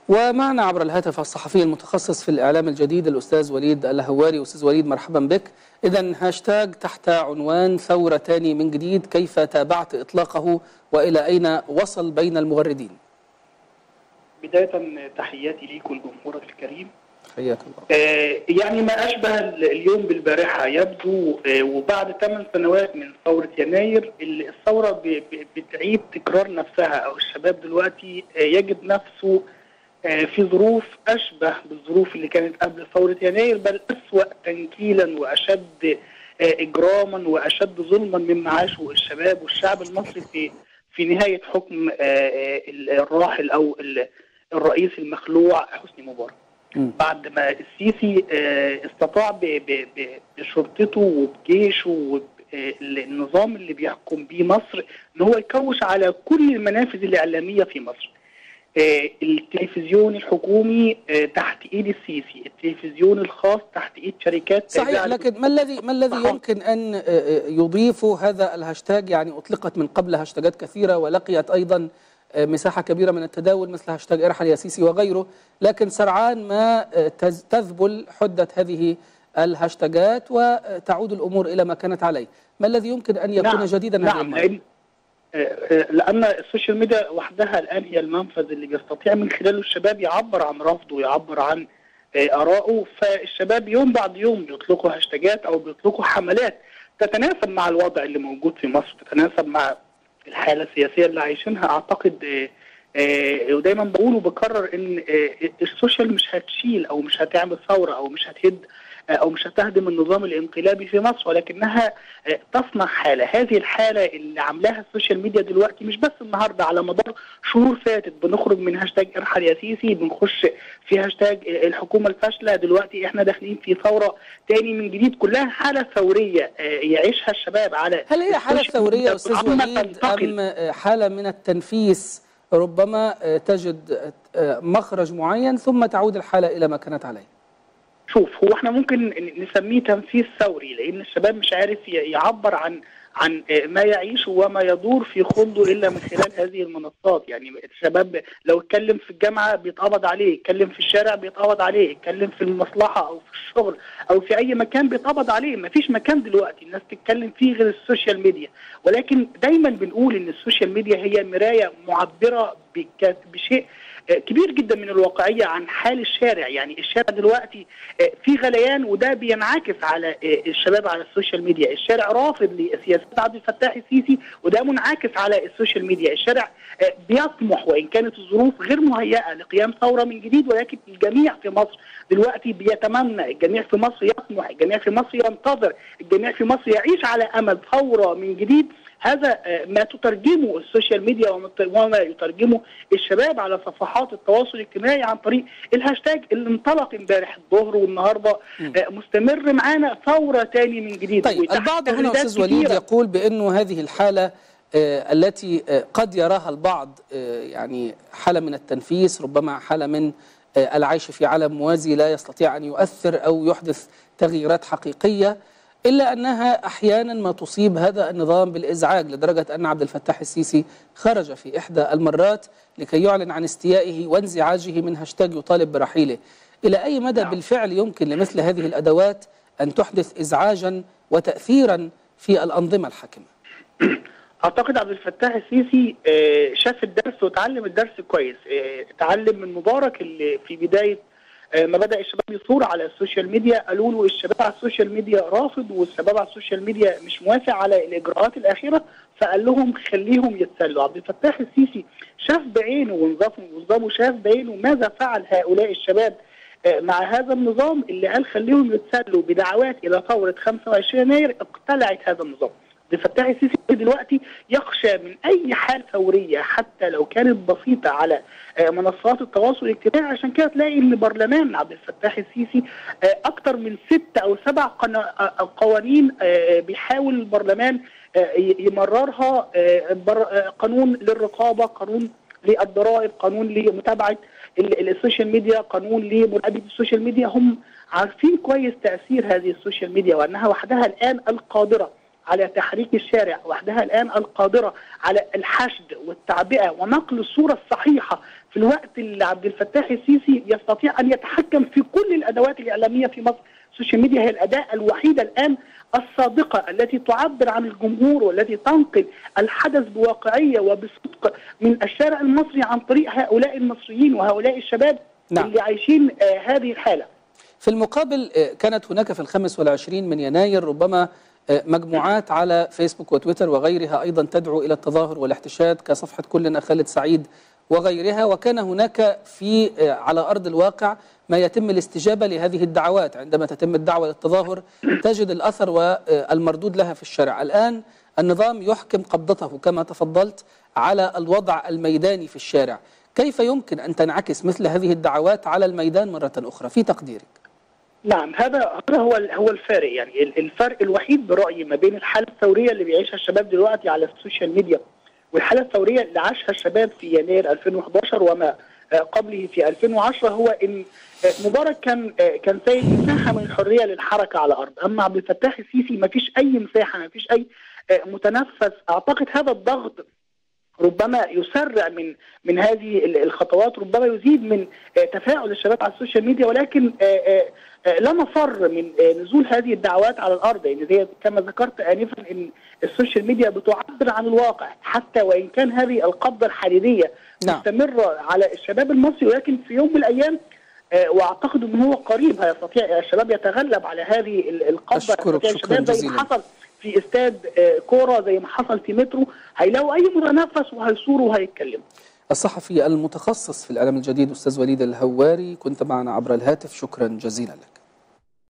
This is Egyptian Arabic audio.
ومعنا عبر الهاتف الصحفي المتخصص في الإعلام الجديد الأستاذ وليد الهواري أستاذ وليد مرحبا بك إذا هاشتاج تحت عنوان ثورة تاني من جديد كيف تابعت إطلاقه وإلى أين وصل بين المغردين بداية تحياتي ليك ولجمهورك الكريم حياك الله آه يعني ما أشبه اليوم بالبارحة يبدو آه وبعد ثمان سنوات من ثورة يناير الثورة ب- ب- بتعيد تكرار نفسها أو الشباب دلوقتي آه يجد نفسه آه في ظروف أشبه بالظروف اللي كانت قبل ثورة يناير بل أسوأ تنكيلا وأشد آه إجراما وأشد ظلما مما عاشه الشباب والشعب المصري في في نهاية حكم آه آه الراحل أو ال- الرئيس المخلوع حسني مبارك مم. بعد ما السيسي آه، استطاع ب- ب- ب- بشرطته وبجيشه والنظام اللي بيحكم بيه مصر ان هو يكوش على كل المنافذ الاعلاميه في مصر. آه، التلفزيون الحكومي آه، تحت ايد السيسي، التلفزيون الخاص تحت ايد شركات صحيح تابعة لكن ما الذي ما الذي صحيح. يمكن أن آه، آه، يضيف هذا الهاشتاج يعني أطلقت من قبل هاشتاجات كثيرة ولقيت أيضا آه، مساحة كبيرة من التداول مثل هاشتاج ارحل يا سيسي وغيره لكن سرعان ما آه، تز- تذبل حدة هذه الهاشتاجات وتعود الأمور إلى ما كانت عليه ما الذي يمكن أن يكون نعم، جديدا هذه نعم المرة لأن آه، آه، لأن السوشيال ميديا وحدها الآن هي المنفذ اللي بيستطيع من خلاله الشباب يعبر عن رفضه ويعبر عن آه، آرائه فالشباب يوم بعد يوم بيطلقوا هاشتاجات أو بيطلقوا حملات تتناسب مع الوضع اللي موجود في مصر تتناسب مع الحالة السياسية اللي عايشينها أعتقد آه، آه، ودايما بقول وبكرر ان آه، السوشيال مش هتشيل او مش هتعمل ثوره او مش هتهد آه، او مش هتهدم النظام الانقلابي في مصر ولكنها آه، تصنع حاله هذه الحاله اللي عاملاها السوشيال ميديا دلوقتي مش بس النهارده على مدار شهور فاتت بنخرج من هاشتاج ارحل يا سيسي بنخش في هاشتاج الحكومه الفاشله دلوقتي احنا داخلين في ثوره تاني من جديد كلها حاله ثوريه آه، يعيشها الشباب على هل هي حالة السوشيال ثورية ميديا أستاذ عامة وليد تنتقل. أم حالة من التنفيس ربما تجد مخرج معين ثم تعود الحالة إلى ما كانت عليه شوف هو احنا ممكن نسميه تنفيذ ثوري لان الشباب مش عارف ي- يعبر عن عن ما يعيش وما يدور في خلده الا من خلال هذه المنصات يعني الشباب لو اتكلم في الجامعه بيتقبض عليه يتكلم في الشارع بيتقبض عليه يتكلم في المصلحه او في الشغل او في اي مكان بيتقبض عليه مفيش مكان دلوقتي الناس تتكلم فيه غير السوشيال ميديا ولكن دايما بنقول ان السوشيال ميديا هي مرايه معبره بك- بشيء آه، كبير جدا من الواقعيه عن حال الشارع يعني الشارع دلوقتي آه، في غليان وده بينعكس على آه، الشباب على السوشيال ميديا الشارع رافض لسياسات عبد الفتاح السيسي وده منعكس على السوشيال ميديا الشارع آه، بيطمح وان كانت الظروف غير مهيئه لقيام ثوره من جديد ولكن الجميع في مصر دلوقتي بيتمنى الجميع في مصر يطمح الجميع في مصر ينتظر الجميع في مصر يعيش على امل ثوره من جديد هذا آه، ما تترجمه السوشيال ميديا وما وما يترجمه الشباب على صفحات التواصل الاجتماعي عن طريق الهاشتاج اللي انطلق امبارح الظهر والنهارده آه، مستمر معانا ثوره تاني من جديد طيب وتحت البعض هنا تغريدات أستاذ وليد كتيرة. يقول بأنه هذه الحالة آه، التي آه، قد يراها البعض آه، يعني حالة من التنفيس ربما حالة من آه، العيش في عالم موازي لا يستطيع أن يؤثر أو يحدث تغييرات حقيقية إلا أنها أحيانا ما تصيب هذا النظام بالإزعاج لدرجة أن عبد الفتاح السيسي خرج في إحدى المرات لكي يعلن عن استيائه وانزعاجه من هاشتاج يطالب برحيله إلى أي مدى نعم. بالفعل يمكن لمثل هذه الأدوات أن تحدث إزعاجا وتأثيرا في الأنظمة الحاكمة اعتقد عبد الفتاح السيسي آه، شاف الدرس وتعلم الدرس كويس آه، اتعلم من مبارك اللي في بدايه آه، ما بدا الشباب يثور على السوشيال ميديا قالوا له الشباب على السوشيال ميديا رافض والشباب على السوشيال ميديا مش موافق على الاجراءات الاخيره فقال لهم خليهم يتسلوا عبد الفتاح السيسي شاف بعينه ونظامه ونظامه شاف بعينه ماذا فعل هؤلاء الشباب آه، مع هذا النظام اللي قال خليهم يتسلوا بدعوات الى ثوره 25 يناير اقتلعت هذا النظام عبد الفتاح السيسي دلوقتي يخشى من اي حال ثوريه حتى لو كانت بسيطه على آه، منصات التواصل الاجتماعي عشان كده تلاقي ان برلمان عبد الفتاح السيسي آه، اكتر من ست او سبع قنا- آه، قوانين آه، بيحاول البرلمان آه، ي- يمررها آه، بر- آه، قانون للرقابه قانون للضرائب قانون لمتابعه ال- ال- السوشيال ميديا قانون لمراقبه السوشيال ميديا هم عارفين كويس تاثير هذه السوشيال ميديا وانها وحدها الان القادره على تحريك الشارع وحدها الان القادره على الحشد والتعبئه ونقل الصوره الصحيحه في الوقت اللي عبد الفتاح السيسي يستطيع ان يتحكم في كل الادوات الاعلاميه في مصر السوشيال ميديا هي الاداه الوحيده الان الصادقه التي تعبر عن الجمهور والتي تنقل الحدث بواقعيه وبصدق من الشارع المصري عن طريق هؤلاء المصريين وهؤلاء الشباب نعم. اللي عايشين آه هذه الحاله في المقابل آه، كانت هناك في الخامس والعشرين من يناير ربما آه، مجموعات على فيسبوك وتويتر وغيرها أيضا تدعو إلى التظاهر والاحتشاد كصفحة كلنا خالد سعيد وغيرها وكان هناك في آه، على أرض الواقع ما يتم الاستجابة لهذه الدعوات عندما تتم الدعوة للتظاهر تجد الأثر والمردود لها في الشارع الآن النظام يحكم قبضته كما تفضلت على الوضع الميداني في الشارع كيف يمكن أن تنعكس مثل هذه الدعوات على الميدان مرة أخرى في تقديرك نعم هذا هذا هو هو الفارق يعني ال- الفرق الوحيد برايي ما بين الحاله الثوريه اللي بيعيشها الشباب دلوقتي على السوشيال ميديا والحاله الثوريه اللي عاشها الشباب في يناير 2011 وما آه، قبله في 2010 هو ان آه، مبارك كان آه، كان سايب مساحه من الحريه للحركه على الارض اما عبد الفتاح السيسي ما فيش اي مساحه ما فيش اي آه، متنفس اعتقد هذا الضغط ربما يسرع من من هذه ال- الخطوات ربما يزيد من آه، تفاعل الشباب على السوشيال ميديا ولكن آه، آه، آه، لا مفر من آه، نزول هذه الدعوات على الارض يعني زي كما ذكرت انفا ان السوشيال ميديا بتعبر عن الواقع حتى وان كان هذه القبضه الحريريه نعم. مستمره على الشباب المصري ولكن في يوم من الايام آه، واعتقد ان هو قريب هيستطيع الشباب يتغلب على هذه ال- القبضه أشكرك يستطيع شكراً الشباب زي ما جزيلاً. حصل في استاد آه، كوره زي ما حصل في مترو هيلاقوا اي متنفس وهيصوروا وهيتكلموا الصحفي المتخصص في الإعلام الجديد أستاذ وليد الهواري كنت معنا عبر الهاتف شكرا جزيلا لك